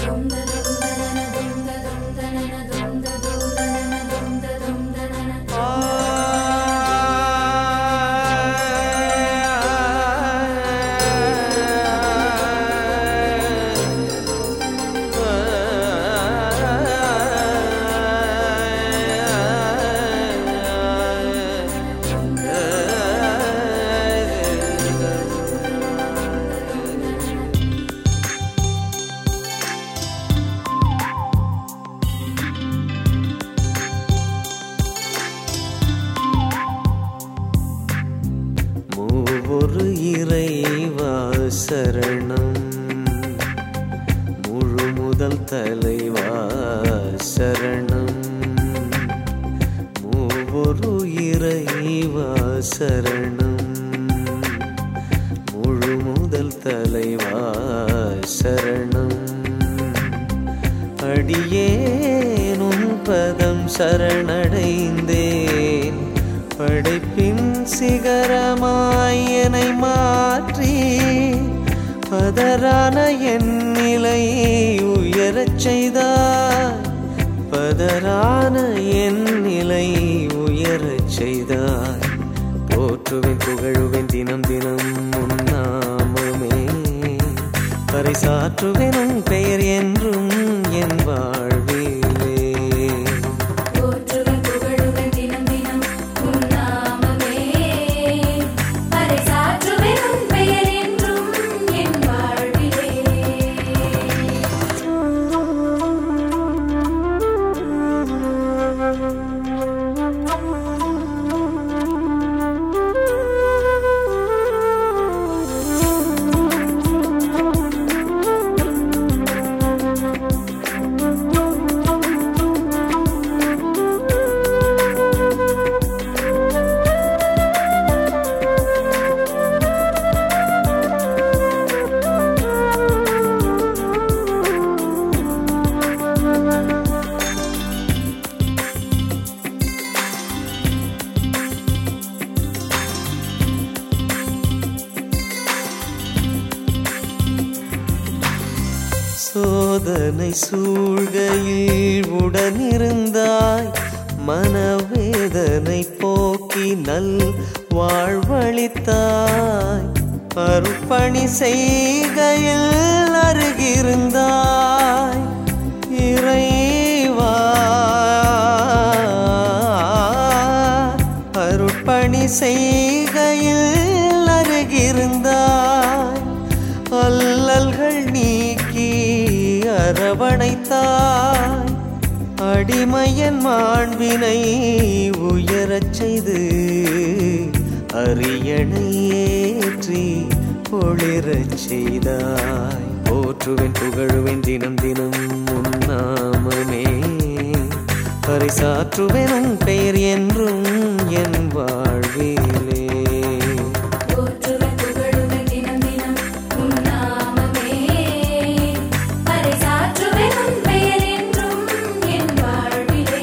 மூவொரு இறைவா சரணம் முழு முதல் தலைவா சரணம் மூவொரு இறைவா சரணம் முழு முதல் தலைவா சரணம் அடியேனும் பதம் சரணடைந்தேன் படைப்பின் சிகரமாய் என்னை மாற்றி பதரான என் நிலையை உயரச் செய்தார் பதரான என் நிலை உயரச் செய்தார் போற்றுவேன் புகழுவேன் தினம் தினம் உன்னாமமே பறைசாற்றுவேன் உன் பெயர் என்றும் என் வாழ்விலே போற்றுவேன் புகழுவேன் தினம் தினம் உன் நாமமே பறைசாற்றுவேன் உன் பெயர் என்றும் என் வாழ்விலே சோதனை சூழ்கையில் உடனிருந்தாய் மனவேதனை போக்கி நல் வாழ்வழித்தாய் அருப்பணி செய்கையில் அருகிருந்தாய் இறைவா அருட்பணி செய்கையில் அருகிருந்தாய் அல்லல்கள் நீக்கி அரவணைத்தாய் அடிமையன் மாண்பினை உயரச் செய்து அரியணை ஏற்றி ஒளிரச் செய்தாய் போற்றுவேன் புகழுவேன் தினம் தினம் உன்னாமமே பரிசாற்றுவேன் உன் பெயர் என்றும் என் வாழ்விலே போற்றுவேன் புகழுவேன் தினம் தினம் உன் நாமமே பறைசாற்றுவேன் உன் பெயர் என்றும் என் வாழ்விலே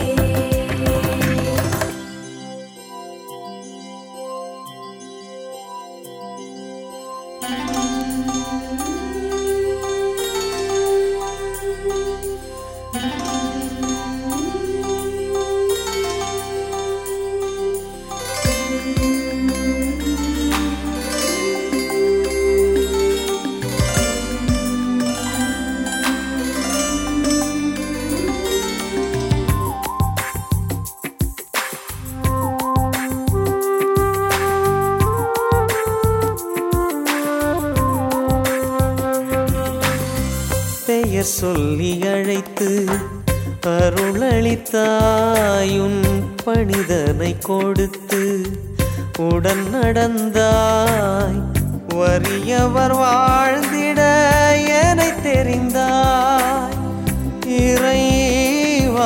பெயர் சொல்லி அழைத்து அருளளித்தாயுன் பணிதனை கொடுத்து உடன் நடந்தாய் வறியவர் வாழ்ந்திட என தெரிந்தாய் இறைவா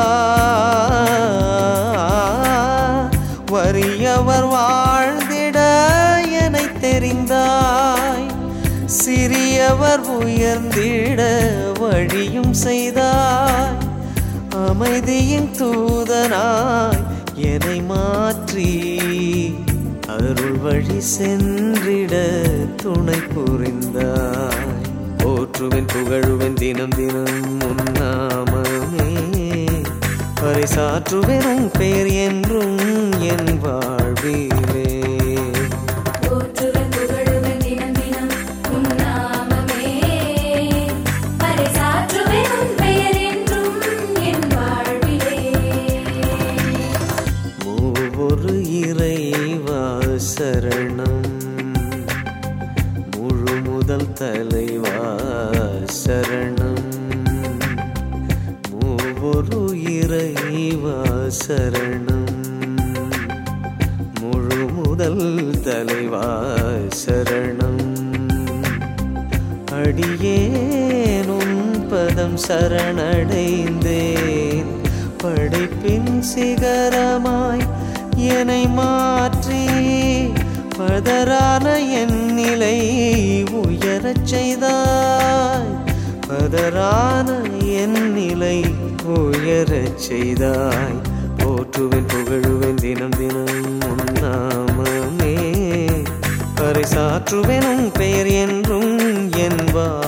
வறியவர் வாழ்ந்திட என தெரிந்தாய் சிறியவர் உயர்ந்திட வழியும் செய்தாய் அமைதியின் தூதனாய் என்னை மாற்றி அருள் வழி சென்றிட துணை புரிந்தாய் போற்று போற்றுவேன் புகழுவேன் தினம் தினம் உன்னாமமே பறைசாற்றுவேன் உன் பெயர் என்றும் என் வாழ்விலே போற்றுவேன் புகழுவேன் தினம் தினம் உன் நாமமே பறைசாற்றுவேன் உன் பெயர் என்றும் என் வாழ்விலே மூவொரு இறைவா சரணம் முழு முதல் தலைவா சரணம் மூவொரு இறைவா சரணம் முழு முதல் தலைவா சரணம் அடியேன் உன் பதம் சரணடைந்தேன் படைப்பின் சிகரமாய் என்னை மாற்றி பதரான என் நிலை உயரச் செய்தாய் பதரான என் நிலை உயரச் செய்தாய் போற்றுவேன் புகழுவேன் தினம் தினம் உன் நாமமே பறைசாற்றுவேன் உன் பெயர் என்றும் என் வா